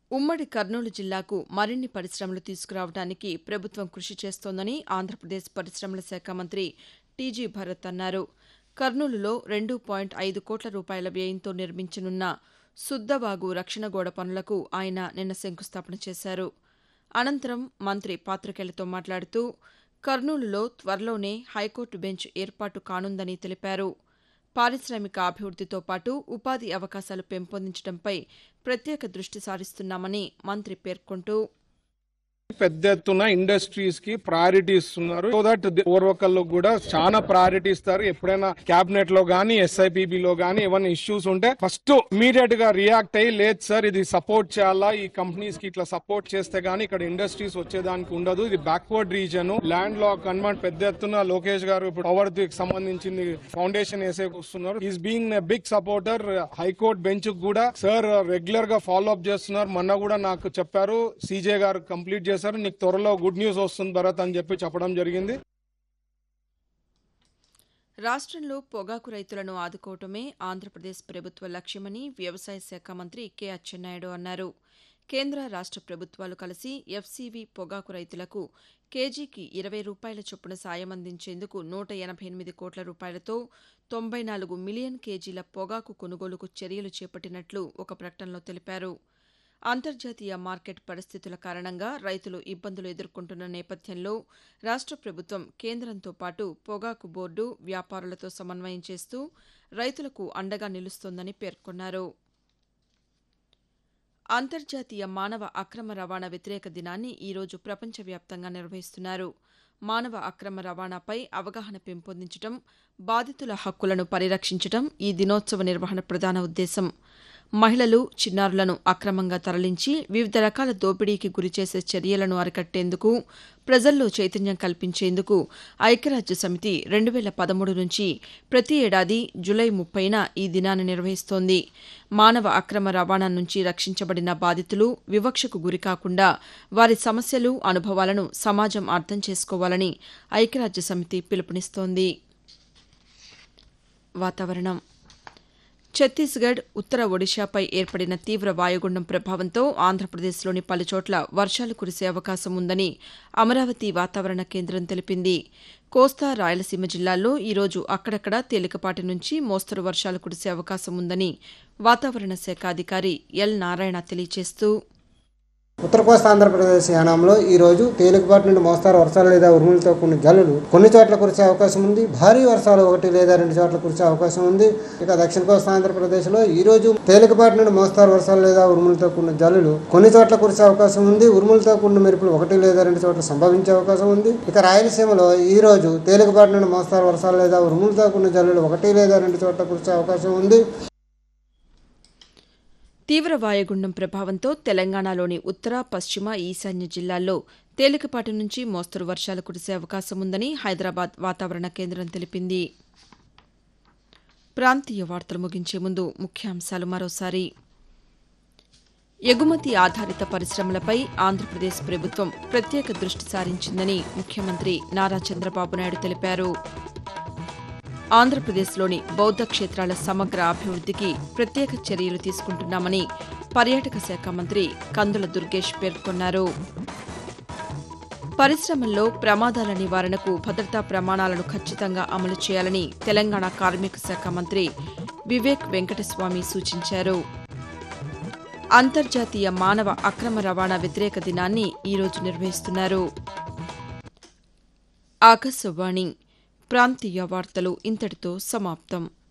ఉమ్మడి కర్నూలు జిల్లాకు మరిన్ని పరిశ్రమలు తీసుకురావడానికి ప్రభుత్వం కృషి చేస్తోందని ఆంధ్రప్రదేశ్ పరిశ్రమల శాఖ మంత్రి టీజీ భరత్ అన్నారు కర్నూలులో రెండు పాయింట్ ఐదు కోట్ల రూపాయల వ్యయంతో నిర్మించనున్న సుద్దవాగు రక్షణ గోడ పనులకు ఆయన నిన్న శంకుస్థాపన చేశారు అనంతరం మంత్రి పాతికేయులతో మాట్లాడుతూ కర్నూలులో త్వరలోనే హైకోర్టు బెంచ్ ఏర్పాటు కానుందని తెలిపారు పారిశామిక అభివృద్దితో పాటు ఉపాధి అవకాశాలు పెంపొందించడంపై ప్రత్యేక దృష్టి సారిస్తున్నామని మంత్రి పేర్కొంటూ పెద్ద ఎత్తున ఇండస్ట్రీస్ కి ప్రయారిటీ ఇస్తున్నారు సో దట్ ఓర్వకల్లో కూడా చాలా ప్రయారిటీ ఇస్తారు ఎప్పుడైనా క్యాబినెట్ లో గానీ ఎస్ఐపిబి లో గానీ ఏమైనా ఇష్యూస్ ఉంటే ఫస్ట్ ఇమీడియట్ గా రియాక్ట్ అయ్యి లేదు సార్ ఇది సపోర్ట్ చేయాలా ఈ కంపెనీస్ కి ఇట్లా సపోర్ట్ చేస్తే గానీ ఇక్కడ ఇండస్ట్రీస్ వచ్చేదానికి ఉండదు ఇది backward region land law convert పెద్ద ఎత్తున లోకేష్ గారు ఇప్పుడు పవర్ కి సంబంధించింది ఫౌండేషన్ వేసే వస్తున్నారు is being big supporter high court bench కూడా సార్ రెగ్యులర్ గా ఫాలో అప్ చేస్తున్నారు మొన్న కూడా నాకు చెప్పారు సీజే గారు కంప్లీట్ చేశారు నీకు త్వరలో గుడ్ న్యూస్ వస్తుంది భరత్ అని చెప్పి చెప్పడం జరిగింది రాష్ట్రంలో పొగాకు రైతులను ఆదుకోవటమే ఆంధ్రప్రదేశ్ ప్రభుత్వ లక్ష్యమని వ్యవసాయ శాఖ మంత్రి కె అచ్చెన్నాయుడు అన్నారు కేంద్ర రాష్ట్ర ప్రభుత్వాలు కలిసి ఎఫ్సీవీ పొగాకు రైతులకు కేజీకి ఇరవై రూపాయల చొప్పున సాయం అందించేందుకు నూట ఎనభై ఎనిమిది కోట్ల రూపాయలతో తొంభై నాలుగు మిలియన్ కేజీల పొగాకు కొనుగోలుకు చర్యలు చేపట్టినట్లు ఒక ప్రకటనలో తెలిపారు అంతర్జాతీయ మార్కెట్ పరిస్థితుల కారణంగా రైతులు ఇబ్బందులు ఎదుర్కొంటున్న నేపథ్యంలో రాష్ట్ర ప్రభుత్వం కేంద్రంతో పాటు పొగాకు బోర్డు వ్యాపారులతో సమన్వయం చేస్తూ రైతులకు అండగా నిలుస్తోందని పేర్కొన్నారు అంతర్జాతీయ మానవ అక్రమ రవాణా వ్యతిరేక దినాన్ని ఈరోజు ప్రపంచవ్యాప్తంగా నిర్వహిస్తున్నారు మానవ అక్రమ రవాణాపై అవగాహన పెంపొందించడం బాధితుల హక్కులను పరిరక్షించడం ఈ దినోత్సవ నిర్వహణ ప్రధాన ఉద్దేశం మహిళలు చిన్నారులను అక్రమంగా తరలించి వివిధ రకాల దోపిడీకి గురిచేసే చర్యలను అరికట్టేందుకు ప్రజల్లో చైతన్యం కల్పించేందుకు ఐక్యరాజ్య సమితి రెండు వేల పదమూడు నుంచి ప్రతి ఏడాది జులై ముప్పైన ఈ దినాన్ని నిర్వహిస్తోంది మానవ అక్రమ రవాణా నుంచి రక్షించబడిన బాధితులు వివక్షకు గురికాకుండా వారి సమస్యలు అనుభవాలను సమాజం అర్థం చేసుకోవాలని ఐక్యరాజ్య సమితి పిలుపునిస్తోంది వాతావరణం ఛత్తీస్గఢ్ ఉత్తర ఒడిశాపై ఏర్పడిన తీవ్ర వాయుగుండం ప్రభావంతో ఆంధ్రప్రదేశ్లోని పలుచోట్ల వర్షాలు కురిసే అవకాశం ఉందని అమరావతి వాతావరణ కేంద్రం తెలిపింది కోస్తా రాయలసీమ జిల్లాల్లో ఈరోజు అక్కడక్కడ తేలికపాటి నుంచి మోస్తరు వర్షాలు కురిసే అవకాశం ఉందని వాతావరణ శాఖ అధికారి ఎల్ నారాయణ తెలియజేస్తూ ఉత్తర కోస్తా ఆంధ్రప్రదేశ్ యానాంలో ఈ రోజు తేలికపాటి నుండి మోస్తారు వర్షాలు లేదా ఉరుములతో కొన్ని జల్లులు కొన్ని చోట్ల కురిసే అవకాశం ఉంది భారీ వర్షాలు ఒకటి లేదా రెండు చోట్ల కురిసే అవకాశం ఉంది ఇక దక్షిణ కోస్తా ఆంధ్రప్రదేశ్లో ఈ రోజు తేలికపాటి నుండి మోస్తారు వర్షాలు లేదా ఉరుములతో కూడిన జల్లులు కొన్ని చోట్ల కురిసే అవకాశం ఉంది ఉరుములతో కూడిన మెరుపులు ఒకటి లేదా రెండు చోట్ల సంభవించే అవకాశం ఉంది ఇక రాయలసీమలో ఈ రోజు తేలికపాటి నుండి మోస్తారు వర్షాలు లేదా ఉరుములతో కూడిన జల్లులు ఒకటి లేదా రెండు చోట్ల కురిసే అవకాశం ఉంది తీవ్ర వాయుగుండం ప్రభావంతో తెలంగాణలోని ఉత్తర పశ్చిమ ఈశాన్య జిల్లాల్లో తేలికపాటి నుంచి మోస్తరు వర్షాలు కురిసే అవకాశం ఉందని హైదరాబాద్ వాతావరణ కేంద్రం తెలిపింది ప్రాంతీయ వార్తలు ముగించే ముందు ముఖ్యాంశాలు మరోసారి ఎగుమతి ఆధారిత పరిశ్రమలపై ఆంధ్రప్రదేశ్ ప్రభుత్వం ప్రత్యేక దృష్టి సారించిందని ముఖ్యమంత్రి నారా చంద్రబాబు నాయుడు తెలిపారు ఆంధ్రప్రదేశ్లోని బౌద్ధ క్షేత్రాల సమగ్ర అభివృద్దికి ప్రత్యేక చర్యలు తీసుకుంటున్నామని పర్యాటక శాఖ మంత్రి కందుల దుర్గేష్ పేర్కొన్నారు పరిశ్రమల్లో ప్రమాదాల నివారణకు భద్రతా ప్రమాణాలను ఖచ్చితంగా అమలు చేయాలని తెలంగాణ కార్మిక శాఖ మంత్రి వివేక్ వెంకటస్వామి సూచించారు అంతర్జాతీయ మానవ అక్రమ రవాణా వ్యతిరేక దినాన్ని ఈరోజు నిర్వహిస్తున్నారు ఆకాశవాణి ప్రాంతీయ వార్తలు ఇంతటితో సమాప్తం